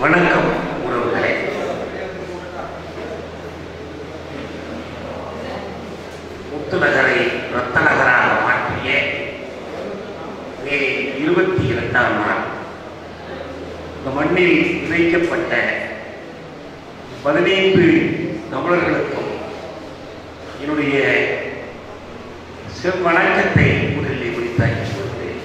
வணக்கம் உறவுகளே முத்துநகரை ரத்த நகராக மாற்றிய மே இருபத்தி இரண்டாம் நாள் இந்த மண்ணில் விதைக்கப்பட்ட பதினைந்து தமிழர்களுக்கும் என்னுடைய செவ்வணக்கத்தை முதலில் முடித்தாக்கி கொள்கிறேன்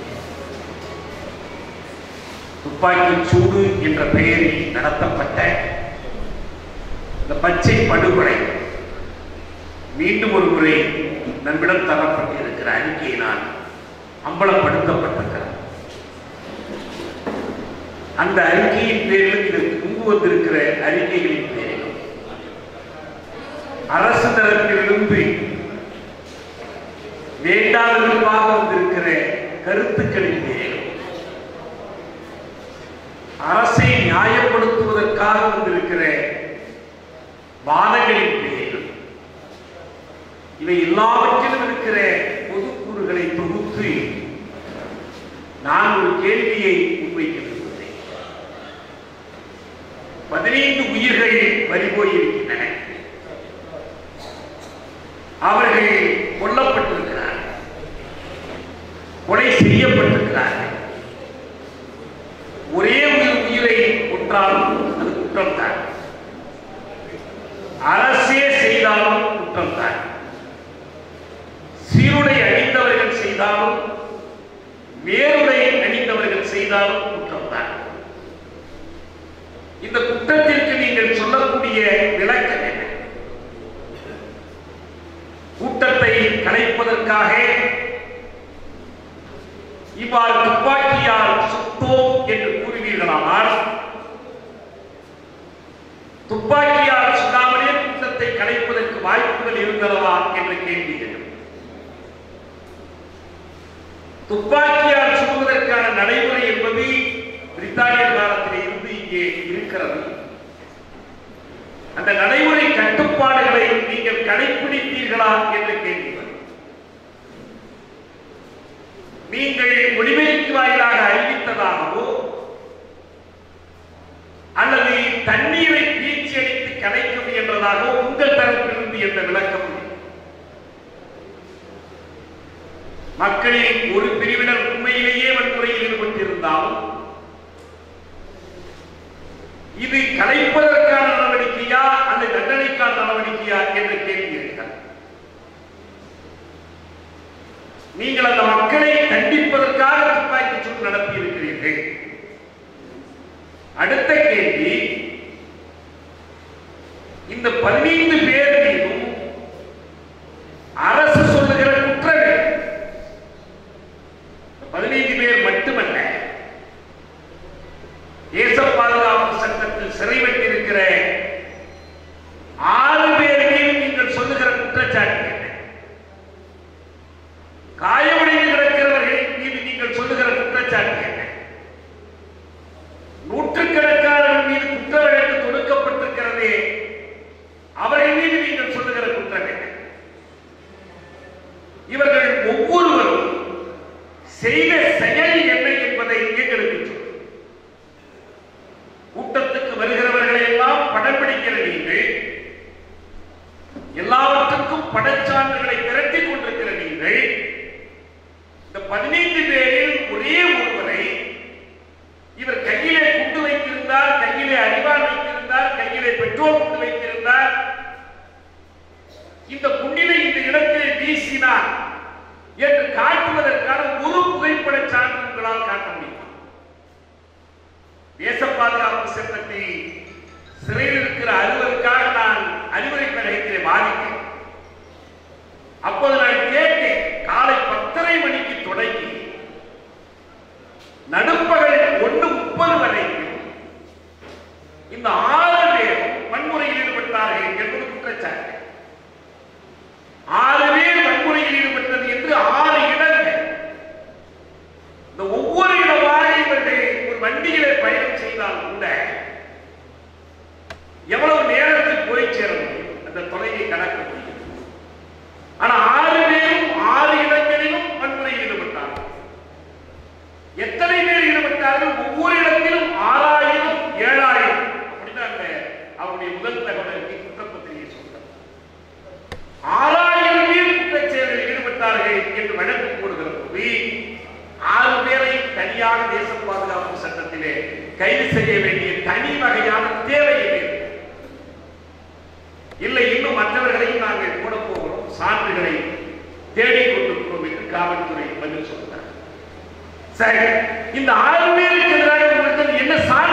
துப்பாக்கி சூடு என்ற பெயரில் நடத்தப்பட்ட இந்த பச்சை படுகொலை மீண்டும் ஒரு முறை நம்மிடம் தரப்பட்டிருக்கிற அறிக்கையை நான் அம்பலப்படுத்தப்பட்டிருக்கிறேன் அந்த அறிக்கையின் பேரிலும் இதற்கு முன்பு வந்திருக்கிற அறிக்கைகளின் பேரிலும் அரசு தரப்பிலிருந்து வேண்டாதவர்களாக வந்திருக்கிற கருத்துக்களின் பேரிலும் அரசை நியாயப்படுத்துவதற்காக வந்திருக்கிற வாதங்களின் பேரிலும் இவை எல்லாவற்றிலும் இருக்கிற பொதுக்கூறுகளை தொகுத்து நான் ஒரு கேள்வியை முன்வைக்க விரும்புகிறேன் பதினைந்து உயிர்கள் பறிபோயிருக்கின்றன அவர்கள் கொல்லப்பட்டிருக்கிறார்கள் கொலை செய்யப்பட்டிருக்கிறார்கள் ஒரே ஒரு உயிரை கொன்றாலும் அது குற்றம் தான் அரசே செய்தாலும் குற்றம் தான் சீருடை அணிந்தவர்கள் செய்தாலும் வேறுடை அணிந்தவர்கள் செய்தாலும் குற்றம் தான் இந்த குற்றத்திற்கு நீங்கள் சொல்லக்கூடிய விளக்கம் என்ன கூட்டத்தை கலைப்பதற்காக இவ்வாறு துப்பாக்கியால் சுட்டோம் என்று கூறுவீர்களானால் துப்பாக்கியால் சுடாமலே கூட்டத்தை கலைப்பதற்கு வாய்ப்புகள் இருந்தனவா என்ற கேள்வி எழும் துப்பாக்கியால் சுடுவதற்கான நடைமுறை என்பது பிரித்தானிய காலத்தில் இருந்து இங்கே இருக்கிறது அந்த நடைமுறை கட்டுப்பாடுகளை நீங்கள் கடைபிடித்தீர்களா என்ற கேள்வி வரும். நீங்கள் ஒளிபெருக்கி வாயிலாக அறிவித்ததாகவோ அல்லது தண்ணீரை பீச்சி அடித்து கலைக்க முயன்றதாகவோ உங்கள் தரப்பிலிருந்து எந்த விளக்கம் இல்லை. மக்களில் ஒரு பிரிவினர் உண்மையிலேயே வன்முறையில் ஈடுபட்டிருந்தாலும் இது கலைப்பதற்கான நடவடிக்கையா அல்லது தண்டனைக்கான நடவடிக்கையா என்ற கேள்வி இருக்கிறது நீங்கள் அந்த மக்களை தண்டிப்பதற்காக துப்பாக்கி சூடு நடத்தி இருக்கிறீர்கள் அடுத்த கேள்வி இந்த பதினைந்து பேர் மீதும் அரசு சொல்லுகிற குற்றங்கள் பதினைந்து பேர் மட்டுமல்ல தேச பாதுகாப்பு சட்டத்தில் சிறைப்பட்டிருக்கிற ஆறு பேர் மீது நீங்கள் சொல்லுகிற குற்றச்சாட்டு என்ன காயமடைந்து கிடக்கிறவர்கள் மீது நீங்கள் சொல்லுகிற குற்றச்சாட்டு என்ன நூற்றுக்கணக்கானவர்கள் மீது குற்ற வழக்கு தொடுக்கப்பட்டிருக்கிறதே அவர்கள் மீது நீங்கள் சொல்லுகிற குற்றம் என்ன இவர்கள் ஒவ்வொருவரும் செய்த செயல் என்ன என்பதை எங்களுக்கு சொல்லும் கூட்டத்துக்கு வருகிறவர்களை எல்லாம் படம் பிடிக்கிற நீங்கள் எல்லாவற்றுக்கும் படச்சான்றுகளை திரட்டி கொண்டிருக்கிற நீங்கள் இந்த பதினைந்து பேரில் ஒரே ஒருவரை இவர் கையிலே குண்டு வைத்திருந்தார் கையிலே அரிவாள் வைத்திருந்தார் கையிலே பெட்ரோல் குண்டு வைத்திருந்தார் இந்த குண்டினை இந்த இடத்திலே வீசினார் என்று காட்டுவதற்கான ஒரு புகைப்பட சான்று உங்களால் காட்ட முடியுமா தேச பாதுகாப்பு சட்டத்தில் சிறையில் இருக்கிற அலுவலுக்காக நான் அறிவுரை கழகத்திலே பாதித்தேன் அப்போது நான் கேட்டேன் காலை பத்தரை மணிக்கு தொடங்கி நடுப்பகல் ஒன்று முப்பது வரைக்கும் இந்த ஆறு பேரும் வன்முறையில் ஈடுபட்டார்கள் என்பது குற்றச்சாட்டு ஆறு பேர் வன்முறையில் ஈடுபட்டது என்று ஆறு இடங்கள் இந்த ஒவ்வொரு இடமாக இவர்கள் ஒரு வண்டியிலே பயணம் செய்தால் கூட எவ்வளவு நேரத்தில் போய் சேர முடியும் அந்த தொலைவை கடக்க முடியும் ஆனா ஆறு பேரும் ஆறு இடங்களிலும் வன்முறையில் ஈடுபட்டார்கள் எத்தனை பேர் ஈடுபட்டார்கள் ஒவ்வொரு இடத்திலும் ஆறாயிரம் ஏழாயிரம் செய்ய வேண்டிய தனி வகையான தேவை இது இல்லை இன்னும் மற்றவர்களையும் நாங்கள் கூட போகிறோம் சான்றுகளை தேடிக் கொண்டிருக்கிறோம் என்று காவல்துறை பதில் சொல்றார் சரி இந்த ஆறு பேருக்கு எதிராக உங்களுக்கு என்ன சான்று